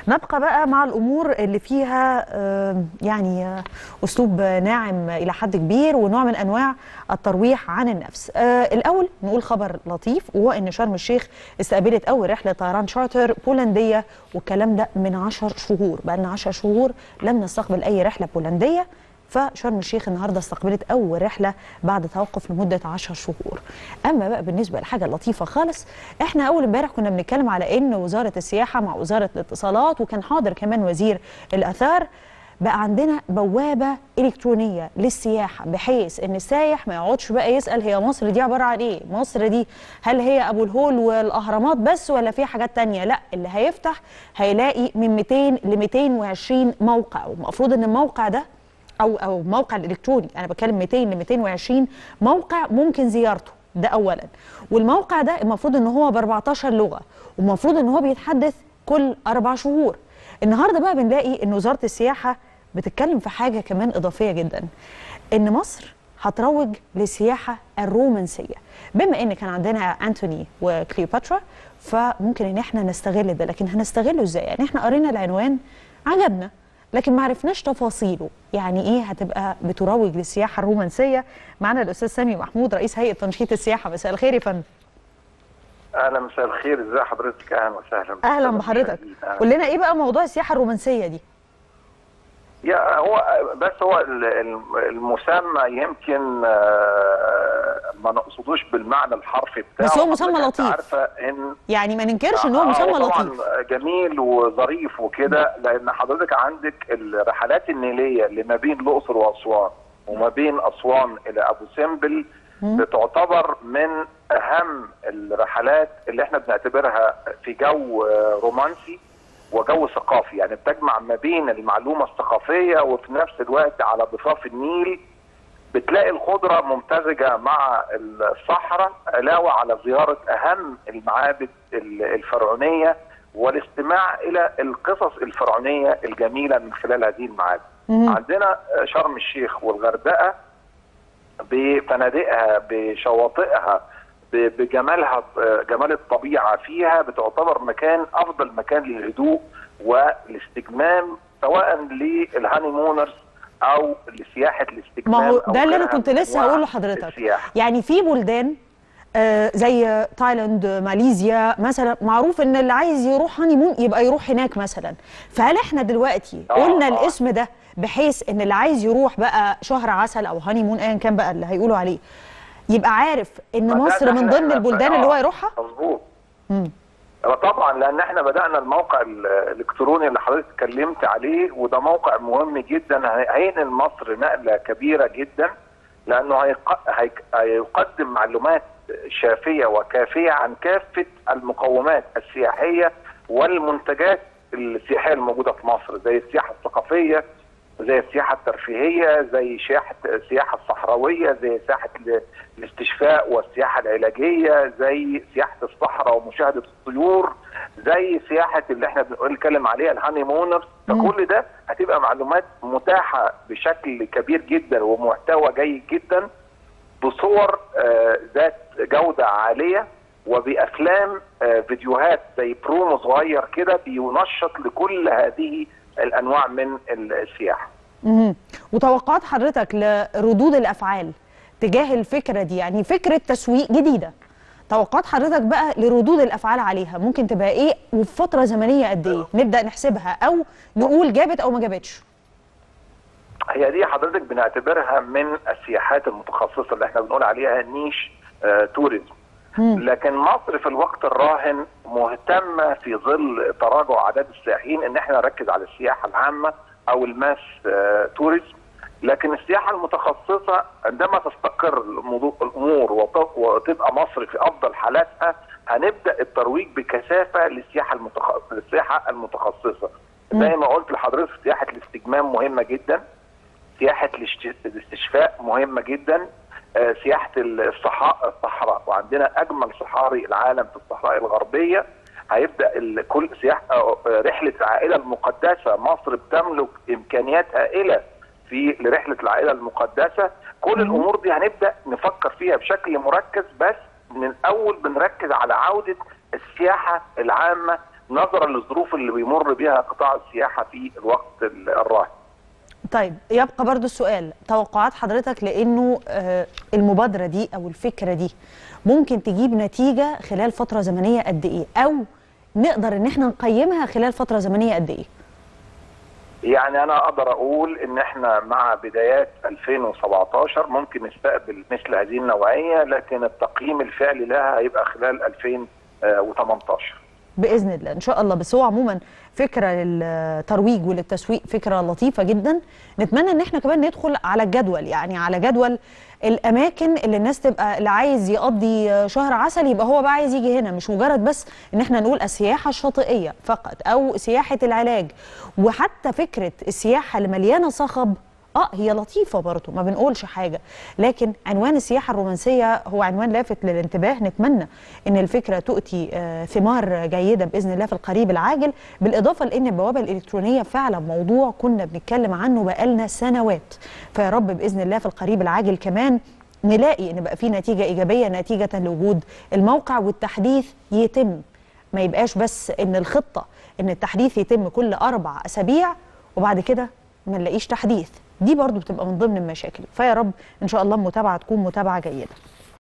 نبقى بقى مع الامور اللي فيها آه، يعني آه، اسلوب ناعم الى حد كبير ونوع من انواع الترويح عن النفس. آه، الاول نقول خبر لطيف وهو ان شرم الشيخ استقبلت اول رحله طيران شارتر بولنديه والكلام ده من 10 شهور، بقى لنا 10 شهور لم نستقبل اي رحله بولنديه فشرم الشيخ النهارده استقبلت اول رحله بعد توقف لمده 10 شهور. اما بقى بالنسبه لحاجه لطيفه خالص احنا اول امبارح كنا بنتكلم على ان وزاره السياحه مع وزاره الاتصالات وكان حاضر كمان وزير الاثار بقى عندنا بوابه الكترونيه للسياحه بحيث ان السايح ما يقعدش بقى يسال هي مصر دي عباره عن ايه؟ مصر دي هل هي ابو الهول والاهرامات بس ولا في حاجات تانية؟ لا اللي هيفتح هيلاقي من 200 ل 220 موقع والمفروض ان الموقع ده او او موقع الالكتروني انا بتكلم 200 ل 220 موقع ممكن زيارته ده اولا والموقع ده المفروض ان هو ب 14 لغه والمفروض ان هو بيتحدث كل اربع شهور النهارده بقى بنلاقي ان وزاره السياحه بتتكلم في حاجه كمان اضافيه جدا ان مصر هتروج للسياحه الرومانسيه بما ان كان عندنا انتوني وكليوباترا فممكن ان احنا نستغل ده لكن هنستغله ازاي يعني احنا قرينا العنوان عجبنا لكن ما عرفناش تفاصيله يعني ايه هتبقى بتروج للسياحه الرومانسيه معنا الاستاذ سامي محمود رئيس هيئه تنشيط السياحه مساء الخير يا فندم اهلا مساء الخير ازي حضرتك اهلا وسهلا اهلا بحضرتك قول لنا ايه بقى موضوع السياحه الرومانسيه دي يا هو بس هو ال- ال- المسمى يمكن آه، ما نقصدوش بالمعنى الحرفي بتاعه بس هو مسمى حضرتك أنت لطيف. عارفه ان يعني ما ننكرش ان هو آه، مسمى طبعا لطيف جميل وظريف وكده لان حضرتك عندك الرحلات النيليه اللي ما بين الاقصر واسوان وما بين اسوان الى ابو سمبل بتعتبر من اهم الرحلات اللي احنا بنعتبرها في جو آه، رومانسي وجو ثقافي يعني بتجمع ما بين المعلومه الثقافيه وفي نفس الوقت على ضفاف النيل بتلاقي الخضره ممتزجه مع الصحراء علاوه على زياره اهم المعابد ال- الفرعونيه والاستماع الى القصص الفرعونيه الجميله من خلال هذه المعابد. عندنا شرم الشيخ والغردقه بفنادقها بشواطئها ب- بجمالها جمال الطبيعه فيها بتعتبر مكان افضل مكان للهدوء والاستجمام سواء للهاني مونرز او لسياحه الاستجمام ما هو أو ده اللي انا غيرها كنت من لسه أنواع هقول لحضرتك السياحة. يعني في بلدان آه، زي تايلاند ماليزيا مثلا معروف ان اللي عايز يروح هانيمون يبقى يروح هناك مثلا فهل احنا دلوقتي آه، قلنا آه. الاسم ده بحيث ان اللي عايز يروح بقى شهر عسل او هانيمون ايا كان بقى اللي هيقولوا عليه يبقى عارف ان ما ده- مصر ده من إحنا- ضمن إحنا- البلدان آه، اللي هو يروحها مظبوط مم. آه، طبعا لان احنا بدانا الموقع ال- الالكتروني اللي حضرتك اتكلمت عليه وده موقع مهم جدا هي- هينقل مصر نقله كبيره جدا لانه هيق- هيك- هيقدم معلومات شافيه وكافيه عن كافه المقومات السياحيه والمنتجات السياحيه الموجوده في مصر زي السياحه الثقافيه زي السياحه الترفيهيه زي سياحه السياحه الصحراويه زي سياحه ال- الاستشفاء والسياحه العلاجيه زي سياحه الصحراء ومشاهده الطيور زي سياحه اللي احنا بنتكلم عليها الهاني مونرز فكل ده هتبقى معلومات متاحه بشكل كبير جدا ومحتوى جيد جدا بصور آه، ذات جوده عاليه وبافلام آه، فيديوهات زي برومو صغير كده بينشط لكل هذه الانواع من السياحه. مهم. وتوقعات حضرتك لردود الافعال تجاه الفكره دي يعني فكره تسويق جديده توقعات حضرتك بقى لردود الافعال عليها ممكن تبقى ايه وفي فتره زمنيه قد ايه نبدا نحسبها او نقول جابت او ما جابتش هي دي حضرتك بنعتبرها من السياحات المتخصصه اللي احنا بنقول عليها نيش آه توريزم لكن مصر في الوقت الراهن مهتمه في ظل تراجع اعداد السائحين ان احنا نركز على السياحه العامه او الماس آه توريزم لكن السياحه المتخصصه عندما تستقر الموضوع- الامور وت- وتبقى مصر في افضل حالاتها هنبدا الترويج بكثافه للسياحه المتخ... للسياحه المتخصصه زي ما قلت لحضرتك سياحه الاستجمام مهمه جدا سياحه الاشت- الاستشفاء مهمه جدا آه، سياحه الصحراء الصحراء وعندنا اجمل صحاري العالم في الصحراء الغربيه هيبدا ال- كل سياحه آه، آه، رحله العائله المقدسه مصر بتملك امكانيات هائله في لرحله العائله المقدسه كل الامور دي هنبدا نفكر فيها بشكل مركز بس من الاول بنركز على عوده السياحه العامه نظرا للظروف اللي بيمر بها قطاع السياحه في الوقت الراهن. طيب يبقى برضو السؤال توقعات حضرتك لانه آه المبادره دي او الفكره دي ممكن تجيب نتيجه خلال فتره زمنيه قد ايه او نقدر ان احنا نقيمها خلال فتره زمنيه قد ايه يعني انا اقدر اقول ان احنا مع بدايات 2017 ممكن نستقبل مثل هذه النوعيه لكن التقييم الفعلي لها هيبقى خلال 2018 باذن الله ان شاء الله بس هو عموما فكره للترويج وللتسويق فكره لطيفه جدا نتمنى ان احنا كمان ندخل على الجدول يعني على جدول الاماكن اللي الناس تبقى اللي عايز يقضي شهر عسل يبقى هو بقى عايز يجي هنا مش مجرد بس ان احنا نقول السياحه الشاطئيه فقط او سياحه العلاج وحتى فكره السياحه اللي مليانه صخب اه هي لطيفه برضه ما بنقولش حاجه لكن عنوان السياحه الرومانسيه هو عنوان لافت للانتباه نتمنى ان الفكره تؤتي آه ثمار جيده باذن الله في القريب العاجل بالاضافه لان البوابه الالكترونيه فعلا موضوع كنا بنتكلم عنه بقالنا سنوات فيا رب باذن الله في القريب العاجل كمان نلاقي ان بقى في نتيجه ايجابيه نتيجه لوجود الموقع والتحديث يتم ما يبقاش بس ان الخطه ان التحديث يتم كل اربع اسابيع وبعد كده ما نلاقيش تحديث دي برضو بتبقى من ضمن المشاكل فيا رب ان شاء الله المتابعه تكون متابعه جيده